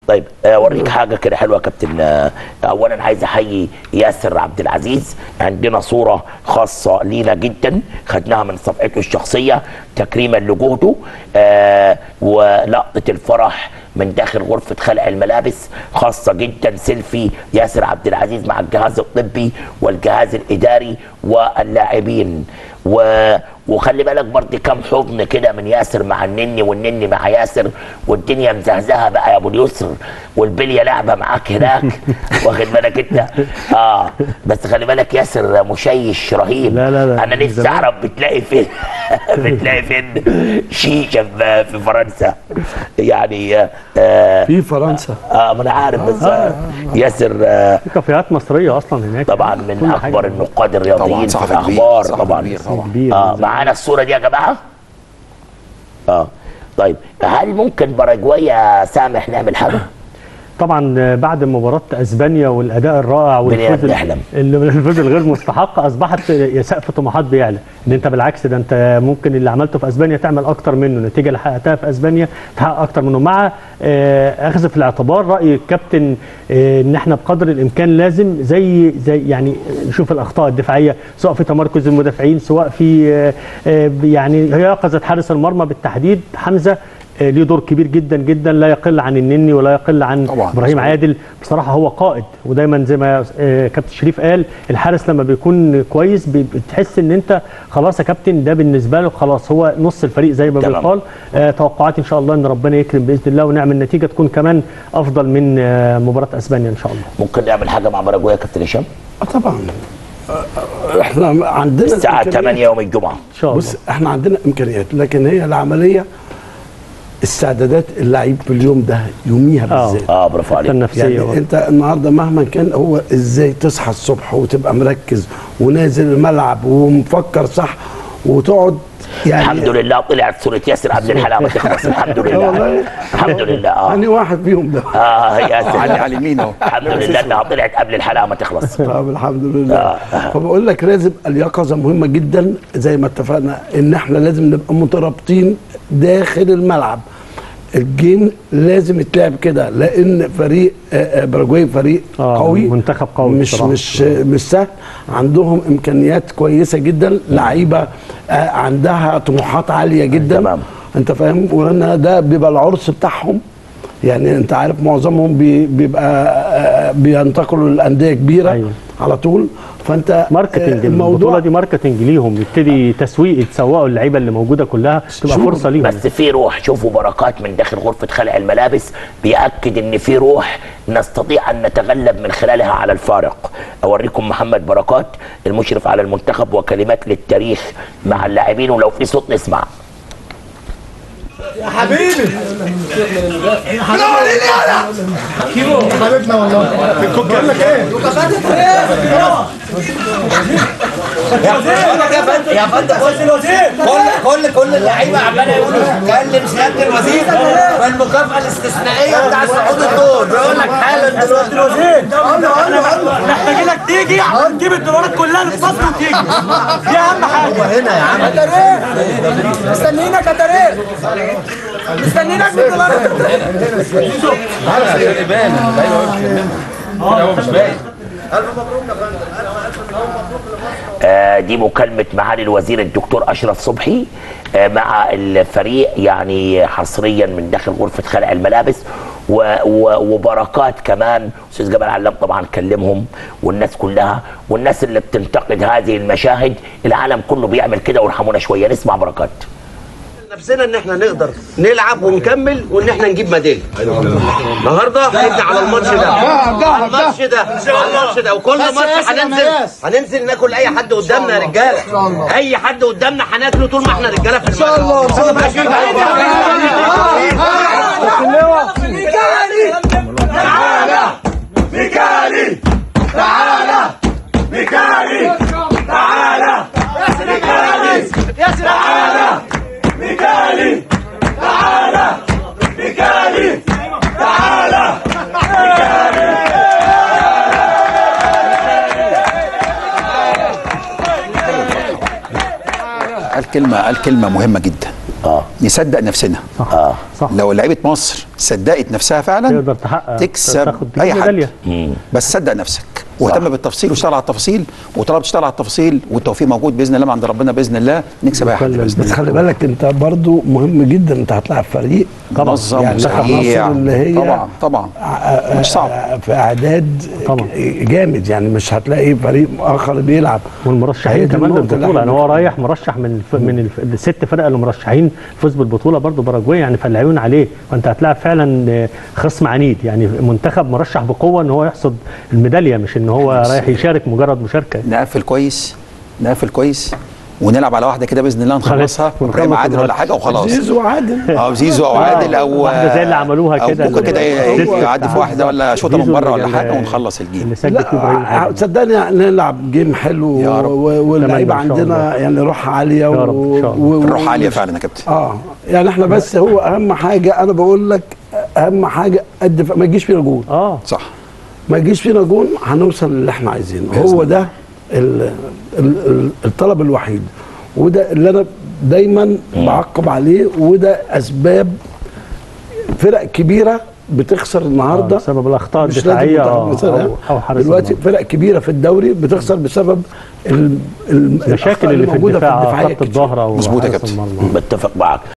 طيب آه، اوريك حاجه كده حلوه يا كابتن آه، اولا عايز احيي ياسر عبد العزيز عندنا صوره خاصه لينا جدا خدناها من صفحته الشخصيه تكريما لجهده آه، ولقطه الفرح من داخل غرفه خلع الملابس خاصه جدا سيلفي ياسر عبد العزيز مع الجهاز الطبي والجهاز الاداري واللاعبين و... وخلي بالك برضه كام حضن كده من ياسر مع النني والنني مع ياسر والدنيا مزهزهه بقى يا ابو اليسر والبليه لعبه معاك هناك واخد بالك انت اه بس خلي بالك ياسر مشيش رهيب لا لا لا، انا من نفسي زمان. اعرف بتلاقي فين بتلاقي فين شيشه في في فرنسا يعني آه في فرنسا اه ما انا عارف بس آه ياسر آه في كافيهات مصريه اصلا هناك طبعا من كل اكبر حاجة. النقاد الرياضيين طبعا في صحفي كبير الاخبار صحفي طبعا كبير طبعا كبير اه من معانا الصوره دي يا جماعه اه طيب هل ممكن باراجواي يا سامح نعمل حاجه طبعا بعد مباراه اسبانيا والاداء الرائع بنينا والفوز بنحلم. اللي الفوز الغير مستحق اصبحت سقف طموحات بيعلى ان انت بالعكس ده انت ممكن اللي عملته في اسبانيا تعمل اكتر منه النتيجه اللي حققتها في اسبانيا تحقق اكتر منه مع آه، اخذ في الاعتبار راي الكابتن آه، ان احنا بقدر الامكان لازم زي زي يعني نشوف الاخطاء الدفاعيه سواء في تمركز المدافعين سواء في آه، آه، يعني هي يقظه حارس المرمى بالتحديد حمزه آه، ليه دور كبير جدا جدا لا يقل عن النني ولا يقل عن طبعاً. ابراهيم عادل بصراحه هو قائد ودايما زي ما آه، كابتن شريف قال الحارس لما بيكون كويس بي- بتحس ان انت خلاص يا كابتن ده بالنسبه له خلاص هو نص الفريق زي ما تمام. بيقال آه، توقعاتي ان شاء الله ان ربنا يكرم باذن الله ونعمل نتيجه تكون كمان افضل من آه، مباراه اسبانيا ان شاء الله ممكن نعمل حاجه مع باراجواي يا كابتن هشام آه طبعا آه، آه، احنا عندنا الساعه الإمكانيات. 8 يوم الجمعه ان شاء الله بص احنا عندنا امكانيات لكن هي العمليه استعدادات اللعيب في اليوم ده يوميها آه. بالذات اه برافو عليك النفسيه يعني برضه. انت النهارده مهما كان هو ازاي تصحى الصبح وتبقى مركز ونازل الملعب ومفكر صح وتقعد يعني الحمد لله طلعت صوره ياسر قبل الحلقه تخلص الحمد آه لله والله. الحمد لله اه يعني واحد فيهم ده اه ياسر علي على اليمين اهو الحمد لله انها طلعت قبل الحلقه ما تخلص طب الحمد لله فبقول لك لازم اليقظه مهمه جدا زي ما اتفقنا ان احنا لازم نبقى مترابطين داخل الملعب الجيم لازم يتلعب كده لان فريق آه، آه، باراجواي فريق آه، قوي منتخب قوي مش بصراحة. مش مش سهل عندهم امكانيات كويسه جدا لعيبه آه، عندها طموحات عاليه جدا تمام. انت فاهم وان ده بيبقى العرس بتاعهم يعني انت عارف معظمهم بي- بيبقى آه، بينتقلوا لانديه كبيره أيوة. على طول فانت ماركتنج آه، البطوله دي ماركتنج ليهم يبتدي تسويق يتسوقوا اللعيبه اللي موجوده كلها تبقى شوف، فرصه ليهم بس في روح شوفوا بركات من داخل غرفة خلع الملابس بيأكد ان في روح نستطيع ان نتغلب من خلالها على الفارق اوريكم محمد بركات المشرف على المنتخب وكلمات للتاريخ مع اللاعبين ولو في صوت نسمع حبيبنا والله بقول لك ايه يا فندم كل كل كل اللعيبه عماله يقولوا كلم سياده الوزير والمكافاه الاستثنائيه بتاع صعود الدور بيقول لك حالا دلوقتي الوزير محتاجينك تيجي تجيب الدولارات كلها للفصل وتيجي دي اهم حاجه هنا يا عم مستنيينك يا تاريخ مستنيينك بالدولارات آه، دي مكالمة معالي الوزير الدكتور أشرف صبحي آه، مع الفريق يعني حصريا من داخل غرفة خلع الملابس و- و- وبركات كمان أستاذ جمال علام طبعا كلمهم والناس كلها والناس اللي بتنتقد هذه المشاهد العالم كله بيعمل كده وارحمونا شوية نسمع بركات نفسنا ان احنا نقدر نلعب ونكمل وان احنا نجيب ميداليه النهارده نبني على الماتش ده على الماتش ده على الماتش ده وكل ماتش هننزل هننزل ناكل اي حد قدامنا يا رجاله اي حد قدامنا هناكله طول ما احنا رجاله في ان شاء الله ان شاء قال كلمه قال كلمه مهمه جدا اه نصدق نفسنا صح اه صح لو لعيبه مصر صدقت نفسها فعلا تقدر تحقق تكسب تاخد اي حد ميدالية. بس صدق نفسك واهتم بالتفصيل واشتغل على التفاصيل وطالما بتشتغل على التفاصيل والتوفيق موجود باذن الله من عند ربنا باذن الله نكسب اي حد وكل باذن بس الله خلي بالك انت برضو مهم جدا انت هتلاعب فريق منظم يعني وسريع مصر اللي هي طبعا طبعا مش صعب في اعداد طبعا. جامد يعني مش هتلاقي فريق اخر بيلعب هي والمرشحين دي كمان النقطة اللي للبطوله يعني احنا هو رايح مرشح من الف... من الف... الست فرق اللي مرشحين الفوز بالبطوله برضه باراجواي يعني فالعيون عليه فانت هتلاعب فعلا آه، خصم عنيد يعني منتخب مرشح بقوه ان هو يحصد الميداليه مش ان هو رايح يشارك مجرد مشاركه نقفل كويس نقفل كويس ونلعب على واحده كده باذن الله نخلصها ونخلص ابراهيم عادل ولا الماتش. حاجه وخلاص زيزو عادل اه زيزو او عادل او واحدة زي اللي عملوها أو كده ممكن كده ايه هو- يعدي في واحده ولا شوطه من زيزو بره ولا اللي- حاجه ونخلص الجيم اللي سجل فيه ابراهيم لا عادل. صدقني نلعب جيم حلو يا رب. و- واللعيبه أتمنى إن شاء عندنا يعني روح عاليه يا رب إن شاء الله. و- الروح عاليه ومش- فعلا يا كابتن اه يعني احنا بس هو اهم حاجه انا بقول لك اهم حاجه الدفاع ما يجيش فينا جول اه صح ما يجيش فينا جول هنوصل للي احنا عايزينه هو ده ال- ال- ال- الطلب الوحيد وده اللي انا دايما بعقب عليه وده اسباب فرق كبيره بتخسر النهارده بسبب الاخطاء مش لازم الدفاعيه منتخب آه، مصر، او لا. او حارس دلوقتي المرمى. فرق كبيره في الدوري بتخسر بسبب ال- ال- المشاكل الأخطاء اللي في موجودة الدفاع الدفاعية خط كتير. الظهر او مظبوط يا حارس كابتن. المرمى بتفق معك